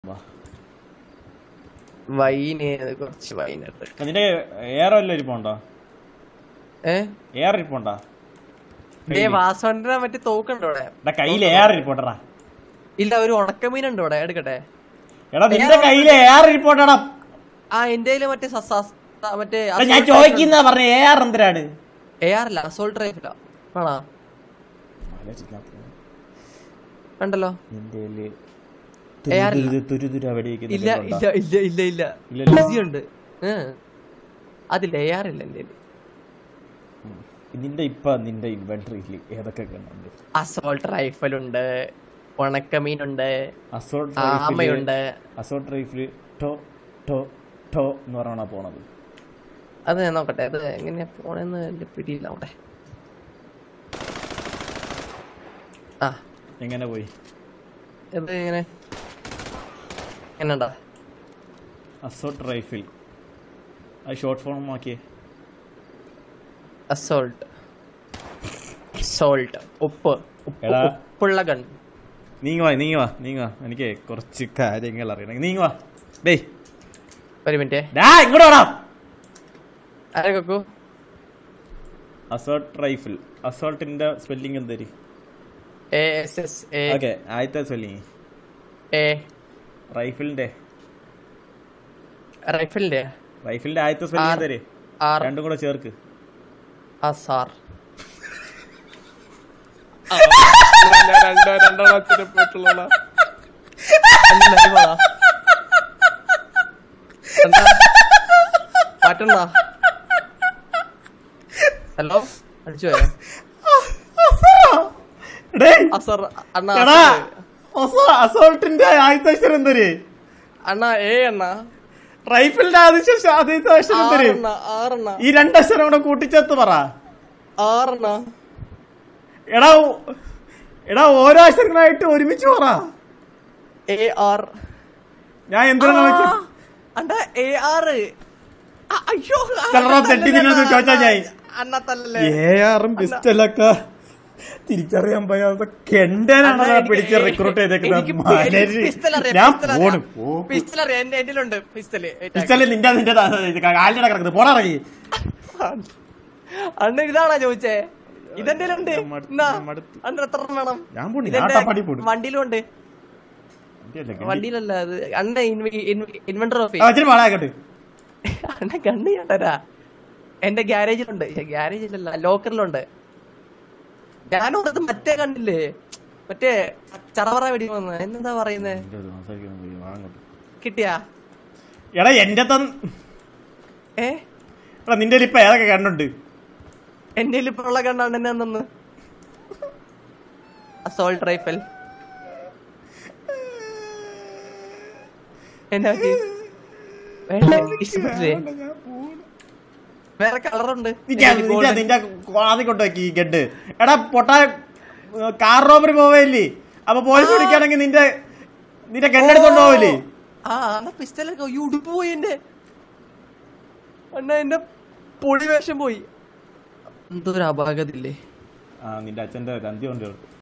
വാ. വൈന് കുറച്ച് വൈൻ എടുത്ത് നിന്റെ എയർ വല്ല ഇരിപ്പുണ്ടോ ഏ എയർ ഇരിപ്പുണ്ടോ ദേ വാസവന്റെ മറ്റേ തോക്കുണ്ട് ഇവിടെ എടാ കയ്യിൽ എയർ ഇരിപ്പുണ്ടടാ ഇല്ല ഒരു ഉണക്കമീനുണ്ട് ഇവിടെ എടുക്കട്ടെ എടാ നിന്റെ കയ്യിൽ എയർ ഇരിപ്പുണ്ടടാ ആ എന്റെ മറ്റേ സ- സ- സ- മറ്റേ എടാ, ഞാൻ ചോദിക്കുന്ന പറഞ്ഞ എയർ എന്തിനാണ് എ ആർ അല്ല അസോൾട്ട് റൈഫില ആണോ കണ്ടല്ലോ നിന്റെ AR ഇല്ല. തുരുതുര വെടിവെക്കുന്ന ഇല്ല ഇതുണ്ടോ? ഇല്ല ഇല്ല ഇല്ല ഇല്ല ഇല്ലല്ലോ. ഈസി ഉണ്ട് ഏ. അതില്ല എ ആർ ഇല്ല എന്റെ നിന്റെ ഇപ്പൊ നിന്റെ ഇൻവെന്ററിയിൽ ഏതൊക്കെ കണ്ടുണ്ട് അസോൾട്ട് റൈഫൽ ഉണ്ട് ഉണക്കമീനുണ്ട് അസോൾട്ട് ആമയുണ്ട് അസോൾട്ട് റൈഫിൽ ടോ ടോ ടോ എന്ന് പറഞ്ഞാണ് പോണത് അത് ഞാൻ നോക്കട്ടെ അത് എങ്ങനെയാ പോണെന്ന് എന്റെ പിടിയില്ല അവിടെ ആ എങ്ങനെ പോയി ഇത് എങ്ങനെ എങ്ങനെയുണ്ടാ അസോൾട്ട് റൈഫിൽ അത് ഷോർട്ട് ഫോം ആക്കിയേ അസോൾട്ട് സോൾട്ട് ഉപ്പ് ഉപ്പ് എടാ. ഉപ്പുള്ള ഗൺ നീങ്ങുവാ നീങ്ങുവാ നീങ്ങുവാ എനിക്ക് കുറച്ച് കാര്യങ്ങൾ അറിയണം നീങ്ങുവാ ഡേ ഒരു മിനിറ്റ് ഡാ ഇങ്ങോട്ട് വേണം ആരെ കൊക്കു അസോൾട്ട് റൈഫിൾ അസോൾട്ടിന്റെ സ്പെല്ലിംഗ് എന്തരി A S S A okay ആദ്യത്തെ സ്പെല്ലിംഗ് എ റൈഫിളിന്റെ റൈഫിളിന്റെ റൈഫിളിന്റെ ആദ്യത്തെ സ്പെല്ലിംഗ് ആർ. എന്തരി ആർ രണ്ടും കൂടെ ചേർക്ക് അസാർ രണ്ടോ രണ്ടോ അച്ഛനെ പോയിട്ടുള്ള മാറ്റണ്ട ഹലോ അടിച്ചു പോയോ ഡേ അസർ അണ്ണ എടാ അസോൾട്ടിന്റെ ആദ്യത്തെ അക്ഷരം എന്തര് അണ്ണ ഏ അണ്ണ റൈഫിളിന്റെ ആദ്യത്തെ അക്ഷ- ആദ്യത്തെ അക്ഷരം എന്തര് ആറെണ്ണ ആറെണ്ണ ഈ രണ്ടക്ഷരം കൂടെ കൂട്ടിച്ചേർത്ത് പറ ആറെണ്ണ എടാ ഓ- എടാ ഓരോ അക്ഷരങ്ങളായിട്ട് ഒരുമിച്ച് പറ എ ആർ ഞാൻ എന്തിനാണ് വെച്ചത് അണ്ണ എ ആറ് അ, അയ്യോ ചെല്ലടാ, തെറ്റി തിരിഞ്ഞത് ചോദിച്ചാ ഞാൻ. അണ്ണ തല്ലല്ലേ എ ആറും പിസ്റ്റലൊക്കെ തിരിച്ചറിയാൻ പറ്റാത്ത കെണ്ടനാണ് അണ്ണാ, എനിക്ക് പിടിച്ച് റിക്രൂട്ട് എനിക്ക് ചെയ്തേക്കുന്നത് എനിക്ക് മലര്. പിസ്റ്റൽ അറിയാം, ഞാൻ പിസ്റ്റൽ പോണു അറിയാം. പിസ്റ്റൽ അറിയാം എന്റെ എന്റിലുണ്ട് പിസ്റ്റല് പിസ്റ്റല് നിന്റെ നിന്റെ കാലിന്റെ കിടക്കുന്നത് പോണറങ്ങി അണ്ണ ഇതാണോ ചോദിച്ചേ ഇതെന്റെ ഉണ്ട് ഞാൻ മടുത്തു, എന്നാ, ഞാൻ മടുത്തു. അണ്ണ എത്ര എണ്ണം വേണം ഞാൻ പോണി ഇതെന്റെ നാട്ടാപ്പാടി പോണു വണ്ടിയിലുണ്ട് വണ്ടിയിലല്ല അത് അണ്ണ ഇൻവെന്റർ ഓഫ് ഇച്ചിരി പാടാക്കട്ടെ അണ്ണ കണ്ണ് ഞാൻ തരാ എന്റെ ഗ്യാരേജിലുണ്ട് ഗ്യാരേജിലല്ല ലോക്കറിലുണ്ട് ഞാനോടത് മറ്റേ കണ്ടില്ലേ മറ്റേ ചറവറ വെടി വന്ന് എന്താ പറയുന്നേ കിട്ടിയാ എടാ എന്റെ തൻ ഏ എടാ നിന്റെ ഇപ്പൊ ഏതൊക്കെ കണ്ടുണ്ട് എന്റെ ഇപ്പൊ ഉള്ള കണ്ണാണ് എന്നെ അന്നു അസോൾട്ട് റൈഫൽ എന്നാ പറ്റി വേണ്ട ഇഷ്ടപ്പെട്ടില്ലേ വേറെ കളറുണ്ട് നിന്റെ നിന്റെ നിന്റെ ആദ്യം കൊണ്ടുവയ്ക്ക് ഈ ഗഡ് എടാ പൊട്ടാ കാർ റോബറി പോവല്ലേ അപ്പൊ പോലീസ് പിടിക്കുകയാണെങ്കിൽ നിന്റെ നിന്റെ ഗണ്ണെടുത്തോണ്ട് പോവില്ലേ ആ എന്നാ പിസ്റ്റലൊക്കെ ഈ ഉടുപ്പ് പോയി എന്റെ അണ്ണാ എന്റെ പൊടി വേഷം പോയി എന്തോ ഒരു അപാകതില്ലേ ആ നിന്റെ അച്ഛന്റെ തന്തി കൊണ്ട്